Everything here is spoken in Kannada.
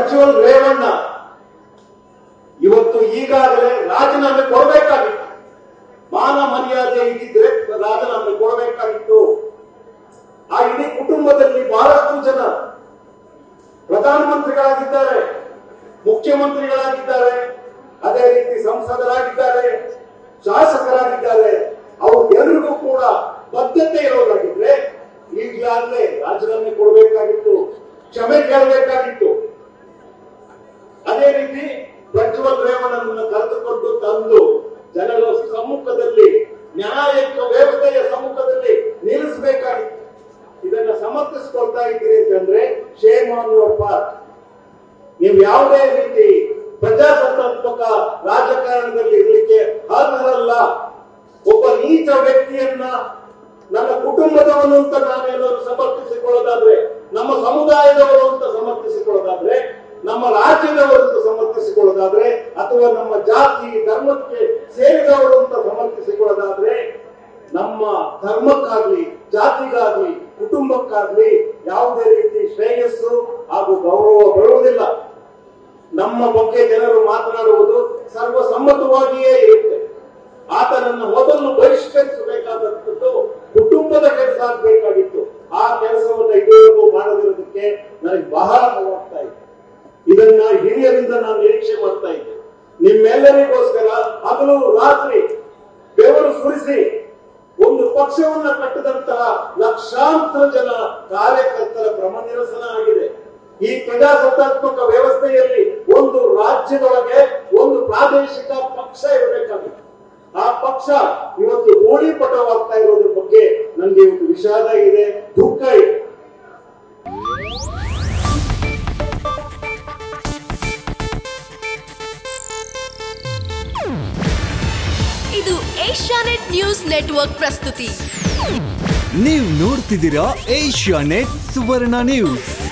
ಪ್ರಜ್ವಲ್ ರೇವಣ್ಣ ಇವತ್ತು ಈಗಾಗಲೇ ರಾಜೀನಾಮೆ ಕೊಡಬೇಕಾಗಿತ್ತು ಮಾನ ಮರ್ಯಾದೆ ಇದ್ದಿದ್ರೆ ರಾಜೀನಾಮೆ ಕೊಡಬೇಕಾಗಿತ್ತು ಆ ಇಡೀ ಕುಟುಂಬದಲ್ಲಿ ಬಹಳಷ್ಟು ಜನ ಪ್ರಧಾನಮಂತ್ರಿಗಳಾಗಿದ್ದಾರೆ ಮುಖ್ಯಮಂತ್ರಿಗಳಾಗಿದ್ದಾರೆ ಅದೇ ರೀತಿ ಸಂಸದರಾಗಿದ್ದಾರೆ ಶಾಸಕರಾಗಿದ್ದಾರೆ ಅವ್ರಿಗೆಲ್ಲರಿಗೂ ಕೂಡ ಬದ್ಧತೆ ಇರೋದಾಗಿದ್ರೆ ಈಗಲಾಗಲೇ ರಾಜೀನಾಮೆ ಕೊಡಬೇಕಾಗಿತ್ತು ಕ್ಷಮೆ ಕೇಳಬೇಕಾಗಿತ್ತು ಅದೇ ರೀತಿ ಪ್ರಜ್ವಲ್ ರೇವಣ್ಣನನ್ನು ಕರೆದುಕೊಂಡು ತಂದು ಜನರ ಸಮ್ಮುಖದಲ್ಲಿ ನ್ಯಾಯಿಕ ವ್ಯವಸ್ಥೆಯ ಸಮ್ಮುಖದಲ್ಲಿ ನಿಲ್ಲಿಸಬೇಕಾಗಿತ್ತು ಇದನ್ನ ಸಮರ್ಥಿಸಿಕೊಳ್ತಾ ಇದ್ದೀರಿ ಅಂತಂದ್ರೆ ಶೇಮ್ ಆನ್ ಯುವರ್ ಪಾರ್ಟ್ ನೀವು ಯಾವುದೇ ರೀತಿ ಪ್ರಜಾಸತ್ತಾತ್ಮಕ ರಾಜಕಾರಣದಲ್ಲಿ ಇರಲಿಕ್ಕೆ ಅರ್ಹರಲ್ಲ ಒಬ್ಬ ನೀಚ ವ್ಯಕ್ತಿಯನ್ನ ನನ್ನ ಕುಟುಂಬದವನು ಅಂತ ನಾವೇನಾದ್ರು ಸಮರ್ಥಿಸಿಕೊಳ್ಳೋದಾದ್ರೆ ನಮ್ಮ ಸಮುದಾಯದವರು ಅಂತ ಸಮರ್ಥಿಸಿಕೊಳ್ಳೋದಾದ್ರೆ ನಮ್ಮ ರಾಜ್ಯದವರು ಅಂತ ಸಮರ್ಥಿಸಿಕೊಳ್ಳೋದಾದ್ರೆ ಅಥವಾ ನಮ್ಮ ಜಾತಿ ಧರ್ಮಕ್ಕೆ ಸೇರಿದವರು ಅಂತ ಸಮರ್ಥಿಸಿಕೊಳ್ಳೋದಾದ್ರೆ ನಮ್ಮ ಧರ್ಮಕ್ಕಾಗ್ಲಿ ಜಾತಿಗಾಗ್ಲಿ ಕುಟುಂಬಕ್ಕಾಗ್ಲಿ ಯಾವುದೇ ರೀತಿ ಶ್ರೇಯಸ್ಸು ಹಾಗೂ ಗೌರವ ಬರುವುದಿಲ್ಲ ನಮ್ಮ ಬಗ್ಗೆ ಜನರು ಮಾತನಾಡುವುದು ಸರ್ವಸಮ್ಮತವಾಗಿಯೇ ಇರುತ್ತೆ ಆತನನ್ನು ಮೊದಲು ಬಹಿಷ್ಕರಿಸಬೇಕಾದದ್ದು ಕುಟುಂಬದ ಕೆಲಸ ಆಗಬೇಕಾಗಿತ್ತು ಆ ಕೆಲಸವನ್ನ ಇದುವರೆಗೂ ಮಾಡದಿರೋದಕ್ಕೆ ನನಗೆ ಬಹಳ ನೋವಾಗ್ತಾ ಇದೆ ಇದನ್ನ ಹಿರಿಯರಿಂದ ನಾನು ನಿರೀಕ್ಷೆ ಮಾಡ್ತಾ ಇದ್ದೆ ನಿಮ್ಮೆಲ್ಲರಿಗೋಸ್ಕರ ಹಗಲು ರಾತ್ರಿ ಬೆವರು ಸುರಿಸಿ ಒಂದು ಪಕ್ಷವನ್ನ ಕಟ್ಟಿದಂತಹ ಲಕ್ಷಾಂತರ ಜನ ಕಾರ್ಯಕರ್ತರ ಕ್ರಮ ನಿರಸನ ಆಗಿದೆ ಈ ಪ್ರಜಾಸತ್ತಾತ್ಮಕ ವ್ಯವಸ್ಥೆಯಲ್ಲಿ ಒಂದು ರಾಜ್ಯದೊಳಗೆ ಒಂದು ಪ್ರಾದೇಶಿಕ ಪಕ್ಷ ಇರಬೇಕಾಗಿತ್ತು ಆ ಪಕ್ಷ ಇವತ್ತು ಗೋಳಿಪಟವಾಗ್ತಾ ಇರೋದ್ರ ಬಗ್ಗೆ ನನಗೆ ಇವತ್ತು ವಿಷಾದ ಇದೆ ದುಃಖ ಇದೆ ಇದು ಏಷ್ಯಾನೆಟ್ ನ್ಯೂಸ್ ನೆಟ್ವರ್ಕ್ ಪ್ರಸ್ತುತಿ ನೀವು ನೋಡ್ತಿದ್ದೀರಾ ಏಷ್ಯಾ ನೆಟ್ ಸುವರ್ಣ ನ್ಯೂಸ್